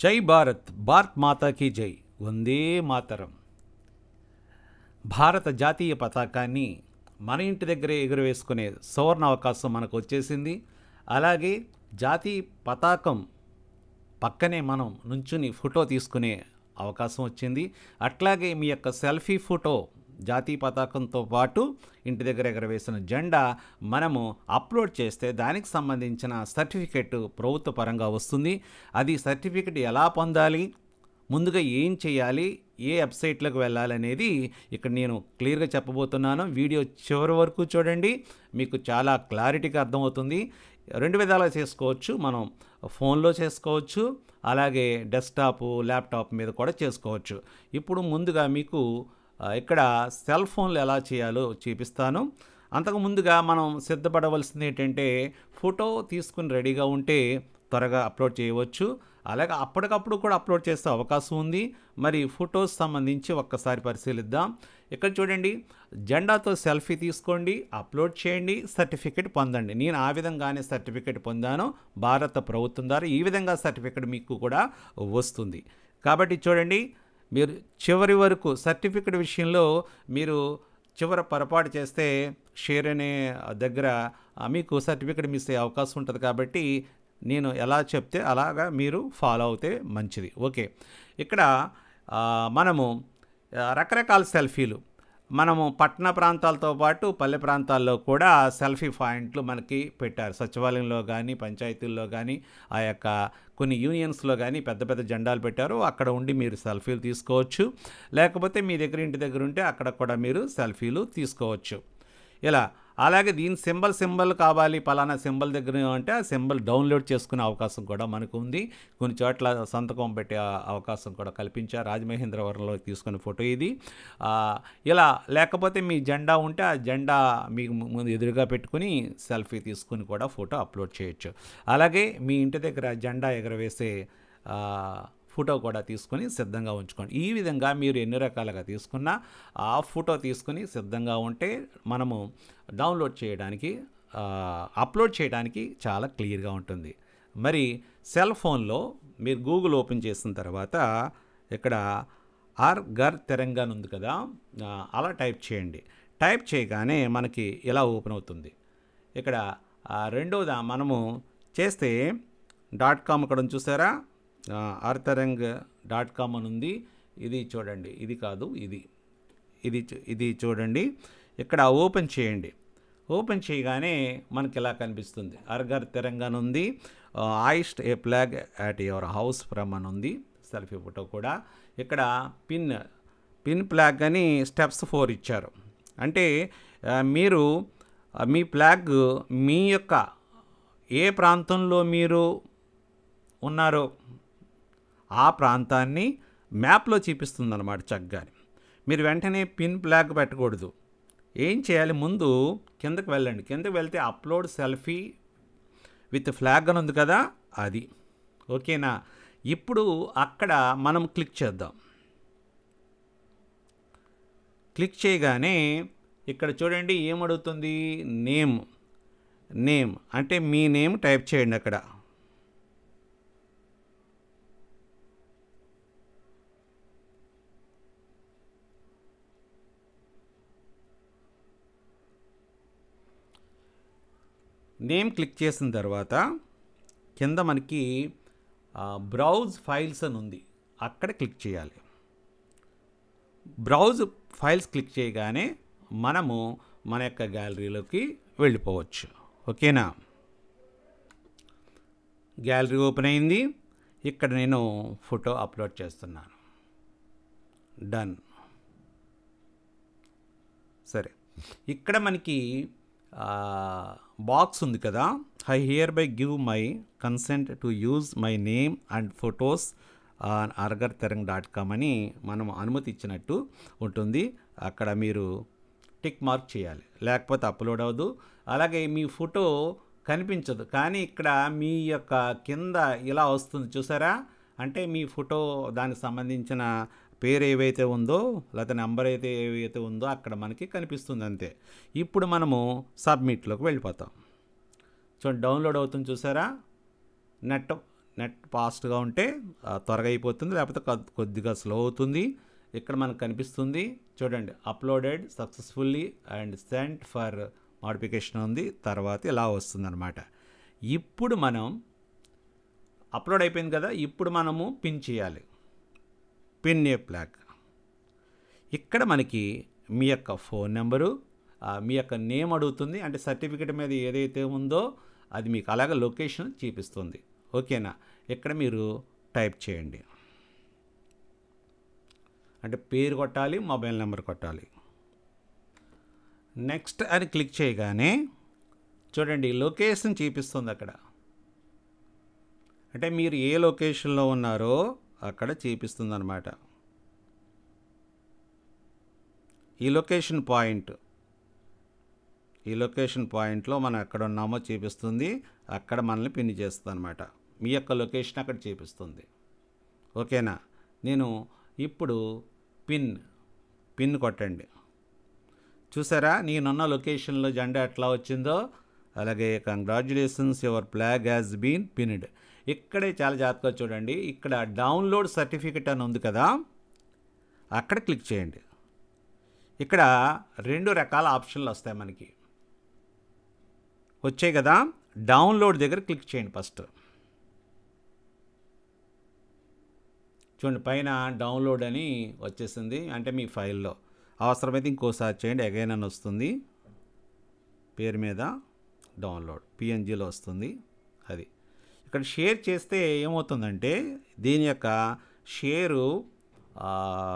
జై భారత్ భారత్ మాతాకి జై వందే మాతరం భారత జాతీయ పతాకాన్ని మన ఇంటి దగ్గరే ఎగురవేసుకునే సువర్ణ అవకాశం మనకు వచ్చేసింది అలాగే జాతీయ పతాకం పక్కనే మనం నుంచుని ఫోటో తీసుకునే అవకాశం వచ్చింది అట్లాగే మీ యొక్క సెల్ఫీ ఫోటో జాతీయ పతాకంతో పాటు ఇంటి దగ్గర ఎగరవేసిన జెండా మనము అప్లోడ్ చేస్తే దానికి సంబంధించిన సర్టిఫికెట్ ప్రభుత్వ పరంగా వస్తుంది అది సర్టిఫికెట్ ఎలా పొందాలి ముందుగా ఏం చేయాలి ఏ వెబ్సైట్లకు వెళ్ళాలనేది ఇక్కడ నేను క్లియర్గా చెప్పబోతున్నాను వీడియో చివరి వరకు చూడండి మీకు చాలా క్లారిటీగా అర్థమవుతుంది రెండు విధాలుగా చేసుకోవచ్చు మనం ఫోన్లో చేసుకోవచ్చు అలాగే డెస్క్టాప్ ల్యాప్టాప్ మీద కూడా చేసుకోవచ్చు ఇప్పుడు ముందుగా మీకు ఆ, ఇక్కడ సెల్ ఫోన్లు ఎలా చేయాలో చూపిస్తాను అంతకు ముందుగా మనం సిద్ధపడవలసింది ఏంటంటే ఫోటో తీసుకుని రెడీగా ఉంటే త్వరగా అప్లోడ్ చేయవచ్చు అలాగే అప్పటికప్పుడు కూడా అప్లోడ్ చేసే అవకాశం ఉంది మరి ఫొటోస్ సంబంధించి ఒక్కసారి పరిశీలిద్దాం ఇక్కడ చూడండి జెండాతో సెల్ఫీ తీసుకోండి అప్లోడ్ చేయండి సర్టిఫికెట్ పొందండి నేను ఆ విధంగానే సర్టిఫికెట్ పొందాను భారత ప్రభుత్వం ద్వారా ఈ విధంగా సర్టిఫికెట్ మీకు కూడా వస్తుంది కాబట్టి చూడండి మీరు చివరి వరకు సర్టిఫికెట్ విషయంలో మీరు చివర పొరపాటు చేస్తే షేర్ అనే దగ్గర ఆ, మీకు సర్టిఫికెట్ మిస్ అయ్యే అవకాశం ఉంటుంది కాబట్టి నేను ఎలా చెప్తే అలాగా మీరు ఫాలో అవుతే మంచిది ఓకే ఇక్కడ ఆ, మనము ఆ, రకరకాల సెల్ఫీలు మనము పట్టణ ప్రాంతాలతో పాటు పల్లె ప్రాంతాల్లో కూడా సెల్ఫీ పాయింట్లు మనకి పెట్టారు సచివాలయంలో కానీ పంచాయతీల్లో కానీ ఆ యొక్క కొన్ని యూనియన్స్లో కానీ పెద్ద పెద్ద జెండాలు పెట్టారు అక్కడ ఉండి మీరు సెల్ఫీలు తీసుకోవచ్చు లేకపోతే మీ దగ్గర ఇంటి దగ్గర ఉంటే అక్కడ కూడా మీరు సెల్ఫీలు తీసుకోవచ్చు ఇలా అలాగే దీని సింబల్ సింబల్ కావాలి పలానా సింబల్ దగ్గర అంటే ఆ సింబల్ డౌన్లోడ్ చేసుకునే అవకాశం కూడా మనకు ఉంది కొన్ని చోట్ల సంతకం పెట్టే ఆ అవకాశం కూడా కల్పించారు రాజమహేంద్రవరంలో తీసుకున్న ఫోటో ఇది ఆ, ఇలా లేకపోతే మీ జెండా ఉంటే ఆ జెండా మీకు ముందు ఎదురుగా పెట్టుకుని సెల్ఫీ తీసుకుని కూడా ఫోటో అప్లోడ్ చేయొచ్చు అలాగే మీ ఇంటి దగ్గర జెండా ఎగరవేసే ఆ, ఫోటో కూడా తీసుకొని సిద్ధంగా ఉంచుకోండి ఈ విధంగా మీరు ఎన్ని రకాలుగా తీసుకున్నా ఆ ఫోటో తీసుకుని సిద్ధంగా ఉంటే మనము డౌన్లోడ్ చేయడానికి ఆ, అప్లోడ్ చేయడానికి చాలా క్లియర్గా ఉంటుంది మరి సెల్ ఫోన్లో మీరు గూగుల్ ఓపెన్ చేసిన తర్వాత ఇక్కడ ఆర్ గర్ తెలంగాణ ఉంది కదా ఆ, అలా టైప్ చేయండి టైప్ చేయగానే మనకి ఇలా ఓపెన్ అవుతుంది ఇక్కడ ఆ, రెండోదా మనము చేస్తే డాట్ కామ్ ఇక్కడ ఉంది చూసారా ఆ, ఆర్థరంగ్ డాట్ కామ్ అని ఉంది ఇది చూడండి ఇది కాదు ఇది ఇది చూ- ఇది చూడండి ఇక్కడ ఓపెన్ చేయండి ఓపెన్ చేయగానే మనకి ఇలా కనిపిస్తుంది అర్గర్ తెలంగాణ ఉంది hoist a flag at your house from అని ఉంది సెల్ఫీ ఫోటో కూడా ఇక్కడ పిన్ పిన్ ఫ్లాగ్ అని స్టెప్స్ ఫోర్ ఇచ్చారు అంటే ఆ, మీరు ఆ, మీ ఫ్లాగ్ మీ యొక్క ఏ ప్రాంతంలో మీరు ఉన్నారో ఆ ప్రాంతాన్ని మ్యాప్లో చూపిస్తుంది అనమాట చక్కగా మీరు వెంటనే పిన్ ఫ్లాగ్ పెట్టకూడదు ఏం చేయాలి ముందు కిందకి వెళ్ళండి కిందకి వెళ్తే అప్లోడ్ సెల్ఫీ విత్ ఫ్లాగ్ అని ఉంది కదా అది ఓకేనా ఇప్పుడు అక్కడ మనం క్లిక్ చేద్దాం క్లిక్ చేయగానే ఇక్కడ చూడండి ఏమడుగుతుంది నేమ్ నేమ్ అంటే మీ నేమ్ టైప్ చేయండి అక్కడ నేమ్ క్లిక్ చేసిన తర్వాత కింద మనకి బ్రౌజ్ ఫైల్స్ అని ఉంది అక్కడ క్లిక్ చేయాలి బ్రౌజ్ ఫైల్స్ క్లిక్ చేయగానే మనము మన యొక్క గ్యాలరీలోకి వెళ్ళిపోవచ్చు ఓకేనా గ్యాలరీ ఓపెన్ అయింది ఇక్కడ నేను ఫోటో అప్లోడ్ చేస్తున్నాను డన్ సరే ఇక్కడ మనకి బాక్స్ ఉంది కదా I hereby give my consent to use my name and photos on అర్గర్ తెరంగ్ డాట్ కామ్ అని మనం అనుమతి ఇచ్చినట్టు ఉంటుంది అక్కడ మీరు టిక్ మార్క్ చేయాలి లేకపోతే అప్లోడ్ అవ్వదు అలాగే మీ ఫోటో కనిపించదు కానీ ఇక్కడ మీ యొక్క కింద ఇలా వస్తుంది చూసారా అంటే మీ ఫోటో దానికి సంబంధించిన పేరు ఏవైతే ఉందో లేకపోతే నెంబర్ అయితే ఏవైతే ఉందో అక్కడ మనకి కనిపిస్తుంది అంతే ఇప్పుడు మనము సబ్మిట్లోకి వెళ్ళిపోతాం చూడండి డౌన్లోడ్ అవుతుంది చూసారా నెట్ నెట్ ఫాస్ట్గా ఉంటే ఆ, త్వరగా అయిపోతుంది లేకపోతే కొద్- కొద్దిగా స్లో అవుతుంది ఇక్కడ మనకు కనిపిస్తుంది చూడండి uploaded successfully and sent for modification ఉంది తర్వాత ఇలా వస్తుందన్నమాట ఇప్పుడు మనం అప్లోడ్ అయిపోయింది కదా ఇప్పుడు మనము పిన్ చేయాలి పిన్ ఏ ప్లాగ్ ఇక్కడ మనకి మీ యొక్క ఫోన్ నెంబరు ఆ, మీ యొక్క నేమ్ అడుగుతుంది అంటే సర్టిఫికేట్ మీద ఏదైతే ఉందో అది మీకు అలాగే లొకేషన్ చూపిస్తుంది ఓకేనా ఇక్కడ మీరు టైప్ చేయండి అంటే పేరు కొట్టాలి మొబైల్ నెంబర్ కొట్టాలి నెక్స్ట్ అని క్లిక్ చేయగానే చూడండి లొకేషన్ చూపిస్తుంది అక్కడ అంటే మీరు ఏ లొకేషన్లో ఉన్నారో అక్కడ చూపిస్తుంది అనమాట ఈ లొకేషన్ పాయింట్ ఈ లొకేషన్ పాయింట్లో మనం ఎక్కడ ఉన్నామో చూపిస్తుంది అక్కడ మనల్ని పిన్ చేస్తుంది అనమాట మీ యొక్క లొకేషన్ అక్కడ చూపిస్తుంది ఓకేనా నేను ఇప్పుడు పిన్ పిన్ కొట్టండి చూసారా నేనున్న లొకేషన్లో జెండా ఎట్లా వచ్చిందో అలాగే congratulations your flag has been pinned ఇక్కడే చాలా జాగ్రత్తగా చూడండి ఇక్కడ డౌన్లోడ్ సర్టిఫికెట్ అని ఉంది కదా అక్కడ క్లిక్ చేయండి ఇక్కడ రెండు రకాల ఆప్షన్లు వస్తాయి మనకి వచ్చాయి కదా డౌన్లోడ్ దగ్గర క్లిక్ చేయండి ఫస్ట్ చూడండి పైన డౌన్లోడ్ అని వచ్చేసింది అంటే మీ ఫైల్లో అవసరమైతే ఇంకోసారి చేయండి అగైన్ అని వస్తుంది పేరు మీద డౌన్లోడ్ పిఎన్జిలో వస్తుంది అది ఇక్కడ షేర్ చేస్తే ఏమవుతుందంటే దీని యొక్క షేరు ఆ,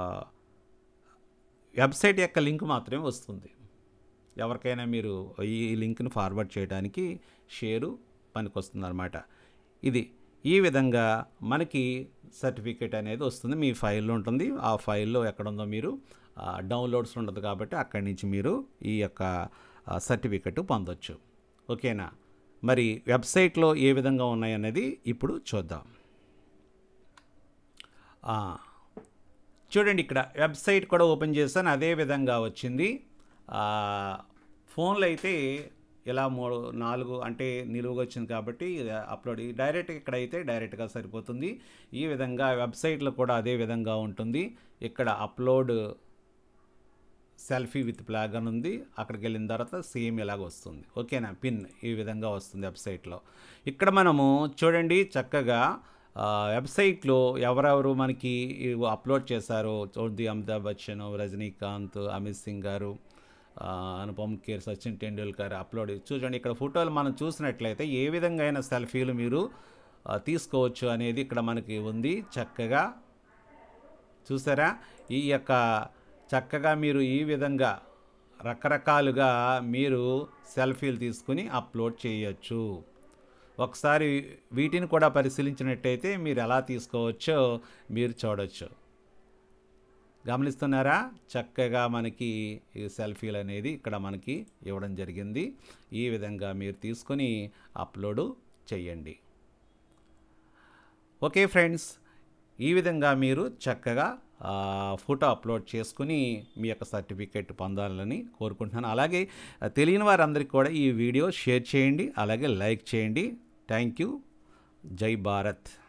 వెబ్సైట్ యొక్క లింక్ మాత్రమే వస్తుంది ఎవరికైనా మీరు ఈ లింక్ని ఫార్వర్డ్ చేయడానికి షేరు పనికొస్తుంది అనమాట ఇది ఈ విధంగా మనకి సర్టిఫికేట్ అనేది వస్తుంది మీ ఫైల్లో ఉంటుంది ఆ ఫైల్లో ఎక్కడ ఉందో మీరు ఆ, డౌన్లోడ్స్ ఉండదు కాబట్టి అక్కడి నుంచి మీరు ఈ యొక్క సర్టిఫికెట్ పొందొచ్చు ఓకేనా మరి వెబ్సైట్లో ఏ విధంగా ఉన్నాయనేది ఇప్పుడు చూద్దాం ఆ, చూడండి ఇక్కడ వెబ్సైట్ కూడా ఓపెన్ చేశాను అదే విధంగా వచ్చింది ఆ, ఫోన్లో అయితే ఇలా మూడు నాలుగు అంటే నిలువుగా వచ్చింది కాబట్టి ఇది అప్లోడ్ డైరెక్ట్ ఇక్కడ అయితే డైరెక్ట్గా సరిపోతుంది ఈ విధంగా వెబ్సైట్లో కూడా అదే విధంగా ఉంటుంది ఇక్కడ అప్లోడ్ సెల్ఫీ విత్ ప్లాగ్ అని ఉంది అక్కడికి వెళ్ళిన తర్వాత సేమ్ ఇలాగ వస్తుంది ఓకేనా పిన్ ఈ విధంగా వస్తుంది వెబ్సైట్లో ఇక్కడ మనము చూడండి చక్కగా ఆ, వెబ్సైట్లో ఎవరెవరు మనకి ఇవి అప్లోడ్ చేశారో చూడండి అమితాబ్ బచ్చన్ రజనీకాంత్ అమిత్ సింగ్ గారు ఆ, అనుపమ్ ఖేర్ సచిన్ టెండూల్కర్ అప్లోడ్ చూడండి ఇక్కడ ఫోటోలు మనం చూసినట్లయితే ఏ విధంగా అయినా సెల్ఫీలు మీరు ఆ, తీసుకోవచ్చు అనేది ఇక్కడ మనకి ఉంది చక్కగా చూసారా ఈ యొక్క చక్కగా మీరు ఈ విధంగా రకరకాలుగా మీరు సెల్ఫీలు తీసుకుని అప్లోడ్ చేయొచ్చు ఒకసారి వీటిని కూడా పరిశీలించినట్టయితే మీరు ఎలా తీసుకోవచ్చో మీరు చూడొచ్చు గమనిస్తున్నారా చక్కగా మనకి ఈ సెల్ఫీలు అనేది ఇక్కడ మనకి ఇవ్వడం జరిగింది ఈ విధంగా మీరు తీసుకొని అప్లోడ్ చేయండి ఓకే ఫ్రెండ్స్ ఈ విధంగా మీరు చక్కగా ఆ, ఫోటో అప్లోడ్ చేసుకుని మీ యొక్క సర్టిఫికేట్ పొందాలని కోరుకుంటున్నాను అలాగే ఆ, తెలియని వారందరికీ కూడా ఈ వీడియో షేర్ చేయండి అలాగే లైక్ చేయండి థ్యాంక్ యూ జై భారత్